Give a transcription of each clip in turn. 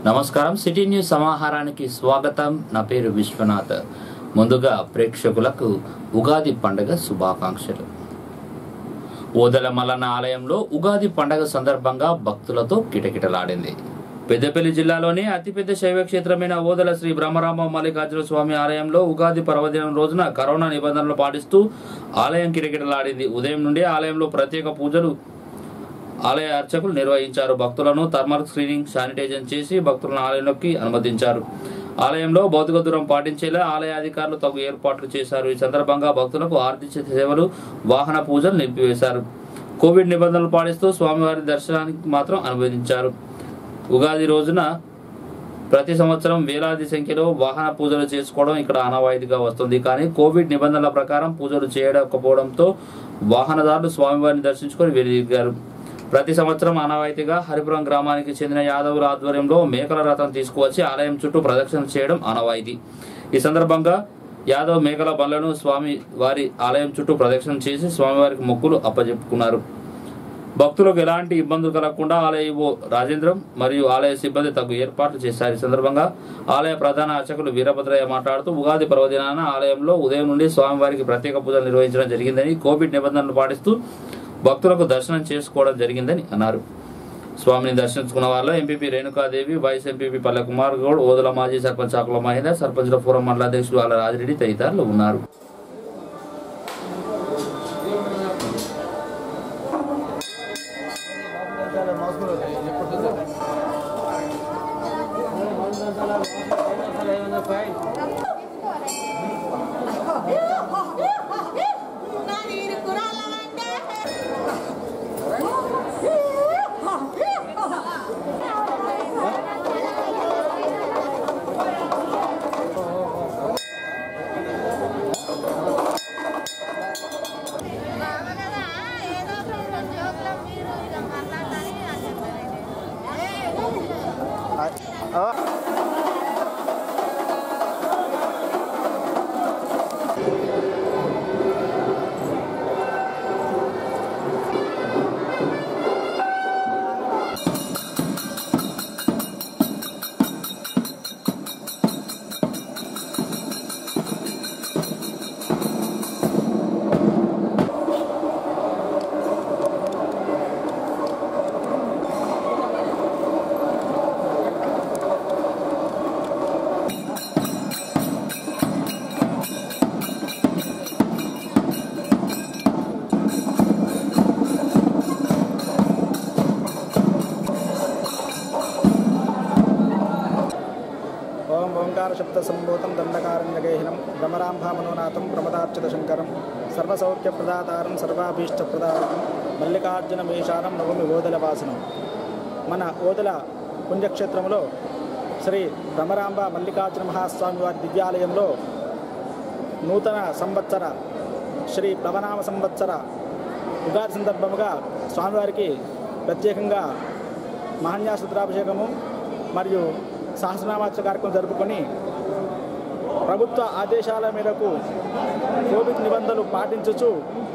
నమస్కారం city news సమాహారానికి స్వాగతం నా పేరు విశ్వనాథ్ ముందుగా ప్రేక్షకులకు ఉగాది పండుగ శుభాకాంక్షలు ఓదల మల్లన్న ఆలయంలో ఉగాది పండగ సందర్భంగా భక్తులతో కిటకిటలాడింది పెద్దపల్లి జిల్లాలోని అతిపెద్ద శైవ క్షేత్రమైన ఓదల శ్రీ బ్రహ్మరామ మల్లికార్జున స్వామి ఆలయంలో ఉగాది పర్వదినం రోజున కరోనా నిబంధనలు పాటిస్తూ ఆలయం కిటకిటలాడింది ఉదయం నుండి ఆలయంలో ప్రత్యేక పూజలు ఆలయ అర్చకులు నిర్వహించారు భక్తులను థర్మల్ స్క్రీనింగ్ శానిటైజర్ చేసి భక్తులను ఆలయంలోకి అనుమతించారు ఆలయంలో భౌతిక దూరం పాటించేలా ఆలయ అధికారులు తగు ఏర్పాట్లు చేశారు ఈ సందర్భంగా భక్తులకు ఆర్థిక సేవలు వాహన పూజలు నిలిపివేశారు కోవిడ్ నిబంధనలు పాటిస్తూ స్వామివారి దర్శనానికి మాత్రం అనుమతించారు ఉగాది రోజున ప్రతి సంవత్సరం వేలాది సంఖ్యలో వాహన పూజలు చేసుకోవడం ఇక్కడ ఆనవాయితీగా వస్తుంది కానీ కోవిడ్ నిబంధనల ప్రకారం పూజలు చేయకపోవడంతో వాహనదారులు స్వామివారిని దర్శించుకొని వెలిగారు ప్రతి సంవత్సరం ఆనవాయితీగా హరిపురం గ్రామానికి చెందిన యాదవుల ఆధ్వర్యంలో మేకల రథం తీసుకువచ్చి ఆలయం చుట్టూ ప్రదక్షిణ చేయడం ఆనవాయితీ ఈ సందర్భంగా యాదవ్ మేకల బండ్లను స్వామి వారి ఆలయం చుట్టూ ప్రదక్షిణ చేసి స్వామివారికి మొక్కులు అప్పజెప్పుకున్నారు భక్తులకు ఎలాంటి ఇబ్బందులు కలగకుండా ఆలయ ఈవో రాజేంద్రం మరియు ఆలయ సిబ్బంది తగు ఏర్పాట్లు చేశారు ఈ సందర్భంగా ఆలయ ప్రధాన అర్చకులు వీరభద్రయ్య మాట్లాడుతూ ఉగాది పర్వదినాన ఆలయంలో ఉదయం నుండి స్వామివారికి ప్రత్యేక పూజలు నిర్వహించడం జరిగిందని కోవిడ్ నిబంధనలు పాటిస్తూ భక్తులకు దర్శనం చేసుకోవడం జరిగిందని అన్నారు స్వామిని దర్శించుకున్న వారిలో ఎంపీపీ రేణుకాదేవి వైస్ ఎంపీపీ పల్లె కుమార్ గౌడ్ ఓదల మాజీ సర్పంచ్ ఆకుల మహేందర్ సర్పంచ్ల ఫోరం మండల అధ్యక్షులు ఆల రాజిరెడ్డి తదితరులు ఉన్నారు ఓం ఓంకార శబ్ద సంభూతం దండకారణ్యగేహినం భ్రమరాంభామనోనాథం ప్రమదార్చిత సర్వసౌఖ్య ప్రదాతారం సర్వాభీష్ట ప్రదాతం మల్లికార్జున మేషానం నవమి ఓదల వాసనం మన ఓదల పుణ్యక్షేత్రంలో శ్రీ భ్రమరాంబ మల్లికార్జున మహాస్వామి వారి దివ్యాలయంలో నూతన సంవత్సర శ్రీ ప్లవనామ సంవత్సర ఉగాది సందర్భముగా స్వామివారికి ప్రత్యేకంగా మహాన్యాసుద్రాభిషేకము మరియు సహస్రనామాచ కార్యక్రమం జరుపుకొని ప్రభుత్వ ఆదేశాల మేరకు కోవిడ్ నిబంధనలు పాటించుచు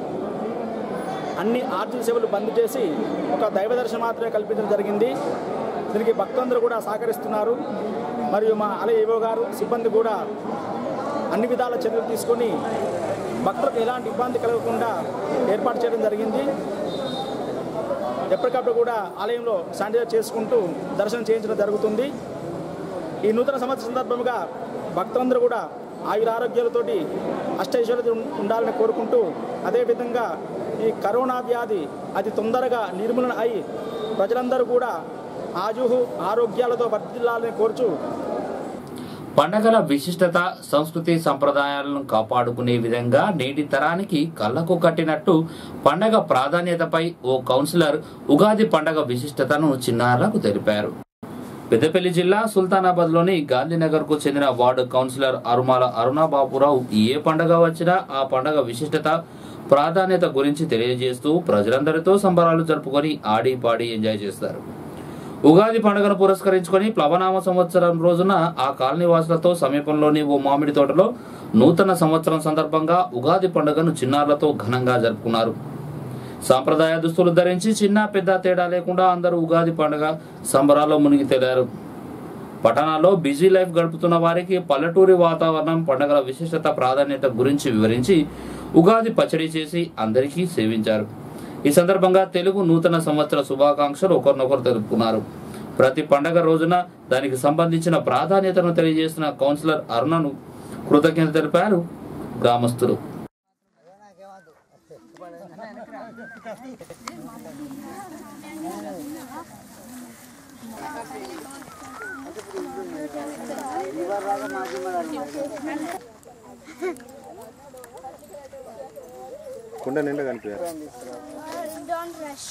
అన్ని ఆర్థిక సేవలు బంద్ చేసి ఒక దైవ దర్శనం మాత్రమే కల్పించడం జరిగింది దీనికి భక్తులందరూ కూడా సహకరిస్తున్నారు మరియు మా ఆలయ ఏవో గారు సిబ్బంది కూడా అన్ని విధాల చర్యలు తీసుకొని భక్తులకు ఎలాంటి ఇబ్బంది కలగకుండా ఏర్పాటు చేయడం జరిగింది ఎప్పటికప్పుడు కూడా ఆలయంలో శానిటైజర్ చేసుకుంటూ దర్శనం చేయించడం జరుగుతుంది ఈ నూతన సంవత్సర సందర్భంగా భక్తులందరూ కూడా ఆయుర ఆరోగ్యాలతోటి అష్టైశ్వర్యత ఉండాలని కోరుకుంటూ అదేవిధంగా ఈ కరోనా వ్యాధి అతి తొందరగా నిర్మూలన అయి ప్రజలందరూ కూడా ఆజుహు ఆరోగ్యాలతో వర్ధిల్లాలని కోరుచు పండగల విశిష్టత సంస్కృతి సంప్రదాయాలను కాపాడుకునే విధంగా నేటి తరానికి కళ్ళకు కట్టినట్టు పండగ ప్రాధాన్యతపై ఓ కౌన్సిలర్ ఉగాది పండగ విశిష్టతను చిన్నారులకు తెలిపారు పెద్దపల్లి జిల్లా సుల్తానాబాద్లోని గాంధీనగర్కు చెందిన వార్డు కౌన్సిలర్ అరుమాల అరుణాబాబురావు ఏ పండగ వచ్చినా ఆ పండగ విశిష్టత ప్రాధాన్యత గురించి తెలియజేస్తూ ప్రజలందరితో సంబరాలు జరుపుకొని ఆడి పాడి ఎంజాయ్ చేస్తారు ఉగాది పండుగను పురస్కరించుకొని ప్లవనామ సంవత్సరం రోజున ఆ కాలనీ వాసులతో సమీపంలోని ఓ మామిడి తోటలో నూతన సంవత్సరం సందర్భంగా ఉగాది పండుగను చిన్నారులతో ఘనంగా జరుపుకున్నారు సాంప్రదాయ దుస్తులు ధరించి చిన్న పెద్ద తేడా లేకుండా అందరూ ఉగాది పండుగ సంబరాల్లో మునిగి తేలారు పట్టణాల్లో బిజీ లైఫ్ గడుపుతున్న వారికి పల్లెటూరి వాతావరణం పండుగల విశిష్టత ప్రాధాన్యత గురించి వివరించి ఉగాది పచ్చడి చేసి అందరికీ సేవించారు ఈ సందర్భంగా తెలుగు నూతన సంవత్సర శుభాకాంక్షలు ఒకరినొకరు తెలుపుకున్నారు ప్రతి పండగ రోజున దానికి సంబంధించిన ప్రాధాన్యతను తెలియజేసిన కౌన్సిలర్ అరుణను కృతజ్ఞత తెలిపారు గ్రామస్తులు కుండ నిండా కనిపించారు Don't rush.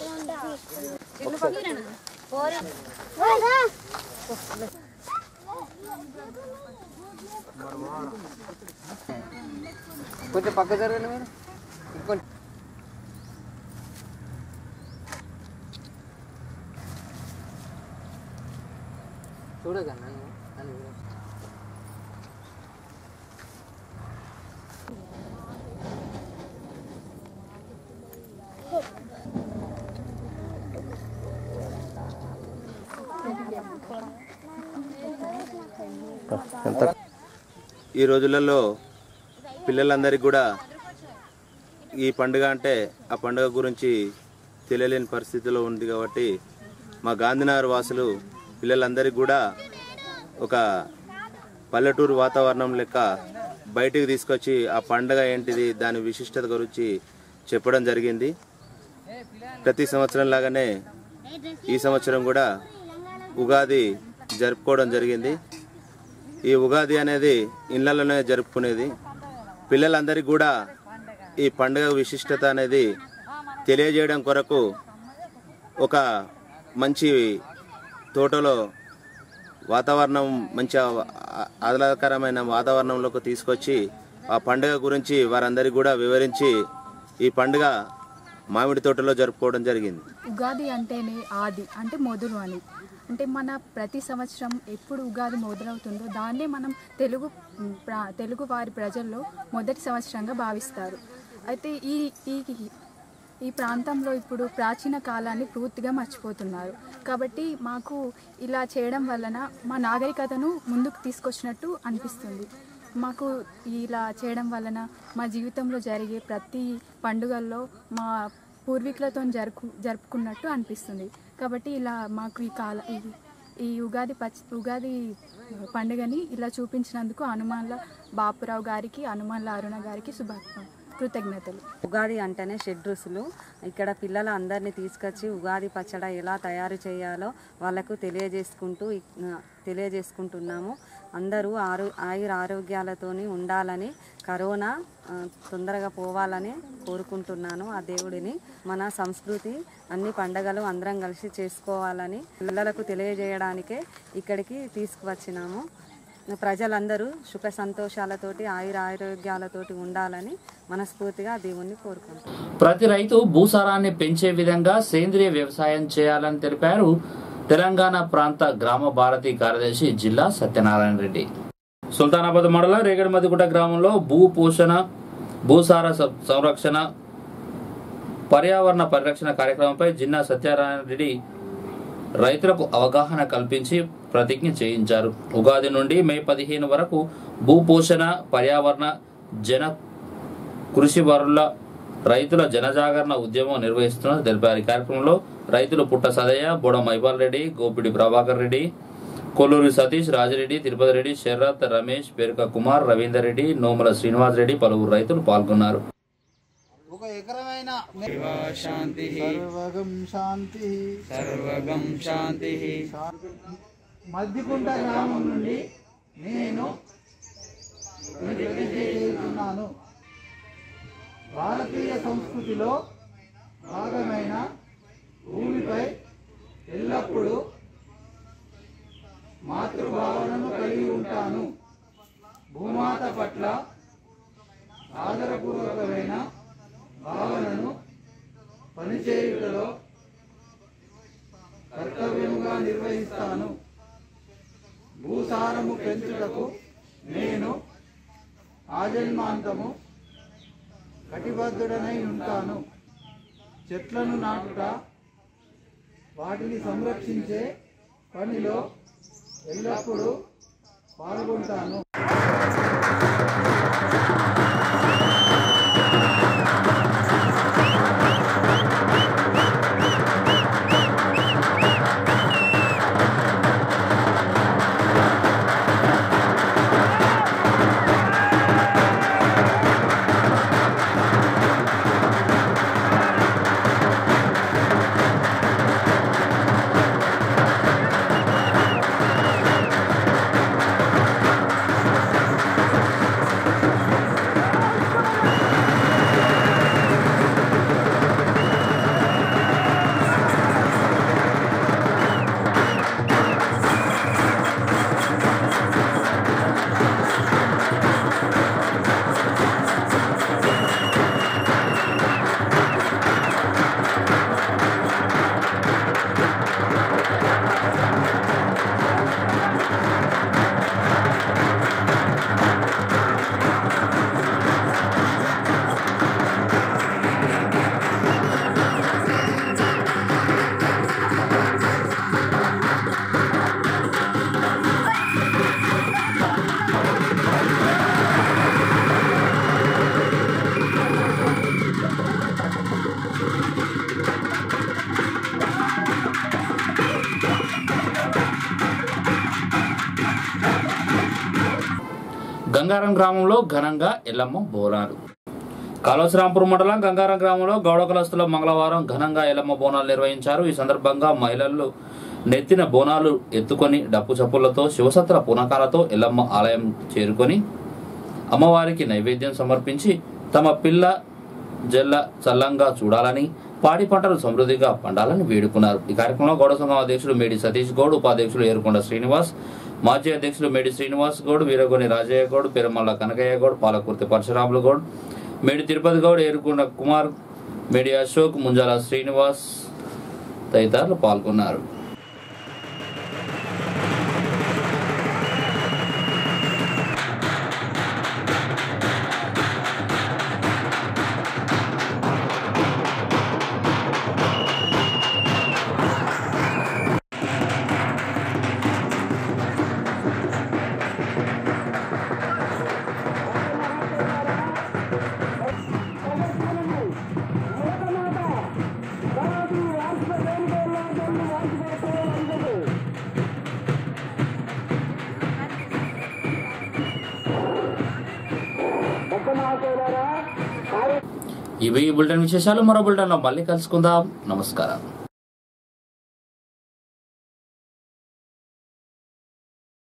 కొంచెం పక్క జరగండి మీరు ఇంకొంచెం చూడగా నన్ను నన్ను చూడకు. ఎంత ఈ రోజులలో పిల్లలందరికీ కూడా ఈ పండుగ అంటే ఆ పండుగ గురించి తెలియలేని పరిస్థితిలో ఉంది కాబట్టి మా గాంధీనగర్ వాసులు పిల్లలందరికీ కూడా ఒక పల్లెటూరు వాతావరణం లెక్క బయటికి తీసుకొచ్చి ఆ పండుగ ఏంటిది దాని విశిష్టత గురించి చెప్పడం జరిగింది ప్రతి సంవత్సరం లాగానే ఈ సంవత్సరం కూడా ఉగాది జరుపుకోవడం జరిగింది ఈ ఉగాది అనేది ఇళ్లలోనే జరుపుకునేది పిల్లలందరికీ కూడా ఈ పండుగ విశిష్టత అనేది తెలియజేయడం కొరకు ఒక మంచి తోటలో వాతావరణం మంచి ఆ- ఆహ్లాదకరమైన వాతావరణంలోకి తీసుకొచ్చి ఆ పండుగ గురించి వారందరికీ కూడా వివరించి ఈ పండుగ మామిడి తోటలో జరుపుకోవడం జరిగింది ఉగాది అంటేనే ఆది అంటే మొదలు అని అంటే మన ప్రతి సంవత్సరం ఎప్పుడు ఉగాది మొదలవుతుందో దాన్నే మనం తెలుగు మ్, ప్రా- తెలుగు వారి ప్రజల్లో మొదటి సంవత్సరంగా భావిస్తారు అయితే ఈ ఈ ఈ ప్రాంతంలో ఇప్పుడు ప్రాచీన కాలాన్ని పూర్తిగా మర్చిపోతున్నారు కాబట్టి మాకు ఇలా చేయడం వలన మా నాగరికతను ముందుకు తీసుకొచ్చినట్టు అనిపిస్తుంది మాకు ఇలా చేయడం వలన మా జీవితంలో జరిగే ప్రతి పండుగల్లో మా పూర్వీకులతో జరుపు జరుపుకున్నట్టు అనిపిస్తుంది కాబట్టి ఇలా మాకు ఈ కాల ఈ- ఈ ఉగాది పచ్ ఉగాది పండుగని ఇలా చూపించినందుకు హనుమాన్ల బాపురావు గారికి హనుమాన్ల అరుణ గారికి శుభ కృతజ్ఞతలు ఉగాది అంటేనే షెడ్ రుసులు ఇక్కడ పిల్లల అందరినీ తీసుకొచ్చి ఉగాది పచ్చడి ఎలా తయారు చేయాలో వాళ్ళకు తెలియజేసుకుంటూ ఇ- తెలియజేసుకుంటున్నాము అందరూ ఆరో ఆయుర ఆరోగ్యాలతోని ఉండాలని కరోనా ఆ, తొందరగా పోవాలని కోరుకుంటున్నాను ఆ దేవుడిని మన సంస్కృతి అన్ని పండగలు అందరం కలిసి చేసుకోవాలని పిల్లలకు తెలియజేయడానికే ఇక్కడికి తీసుకువచ్చినాము ప్రజలందరూ సుఖ సంతోషాలతోటి ఆయుర ఆరోగ్యాలతోటి ఉండాలని మనస్ఫూర్తిగా దేవుణ్ణి కోరుకుంటున్నాను ప్రతి రైతు భూసారాన్ని పెంచే విధంగా సేంద్రియ వ్యవసాయం చేయాలని తెలిపారు తెలంగాణ ప్రాంత గ్రామ భారతి కార్యదర్శి జిల్లా సత్యనారాయణ రెడ్డి సుల్తానాబాద్ మండలం రేగడిమదిగుట గ్రామంలో భూ పోషణ భూసార సం- సంరక్షణ పర్యావరణ పరిరక్షణ కార్యక్రమంపై జిల్లా సత్యనారాయణ రెడ్డి రైతులకు అవగాహన కల్పించి ప్రతిజ్ఞ చేయించారు ఉగాది నుండి మే పదిహేను వరకు భూపోషణ పర్యావరణ జన కృషి వరుల రైతుల జనజాగరణ ఉద్యమం నిర్వహిస్తున్నట్టు తెలిపారు ఈ కార్యక్రమంలో రైతులు పుట్ట సదయ్య బోడ మైపాల్ రెడ్డి గోపిడి ప్రభాకర్ రెడ్డి కొల్లూరి సతీష్ రాజిరెడ్డి తిరుపతి రెడ్డి శరత్ రమేష్ పేరుక కుమార్ రవీందర్ రెడ్డి నోముల శ్రీనివాస్ రెడ్డి పలువురు రైతులు పాల్గొన్నారు ఒక ఎకరమైన శాంతి సర్వగం శాంతి సర్వగం శాంతి మద్దికుంట గ్రామం నుండి నేను తెలియజేస్తున్నాను భారతీయ సంస్కృతిలో భాగమైన భూమిపై ఎల్లప్పుడూ మాతృభావనను కలిగి ఉంటాను భూమాత పట్ల ఆదరపూర్వకమైన భావనను పనిచేయుటలో కర్తవ్యముగా నిర్వహిస్తాను భూసారము పెంచుటకు నేను ఆజన్మాంతము కటిబద్ధుడనై ఉంటాను చెట్లను నాటుట వాటిని సంరక్షించే పనిలో ఎల్లప్పుడూ పాల్గొంటాను గంగారం గ్రామంలో ఘనంగా ఎల్లమ్మ బోనాలు కాళోశ్రాంపూర్ మండలం గంగారం గ్రామంలో గౌడ కులస్తుల మంగళవారం ఘనంగా ఎల్లమ్మ బోనాలు నిర్వహించారు ఈ సందర్భంగా మహిళలు నెత్తిన బోనాలు ఎత్తుకొని డప్పు చప్పులతో శివసత్ర పునకాలతో ఎల్లమ్మ ఆలయం చేరుకొని అమ్మవారికి నైవేద్యం సమర్పించి తమ పిల్ల జల్ల చల్లంగా చూడాలని పాడి పంటలు సమృద్ధిగా పండాలని వేడుకున్నారు ఈ కార్యక్రమంలో గౌడ సంఘం అధ్యక్షులు మేడి సతీష్ గౌడ్ ఉపాధ్యక్షులు ఏరుకొండ శ్రీనివాస్ మాజీ అధ్యక్షులు మేడి శ్రీనివాస్ గౌడ్ వీరగొని రాజయ్య గౌడ్ పెరుమల్ల కనకయ్య గౌడ్ పాలకుర్తి పరశురాములు గౌడ్ మేడి తిరుపతి గౌడ్ ఏరుకొండ కుమార్ మేడి అశోక్ ముంజాల శ్రీనివాస్ తదితరులు పాల్గొన్నారు ఇవి ఈ బులెటిన్ విశేషాలు మరో బులెటిన్లో మళ్ళీ కలుసుకుందాం నమస్కారం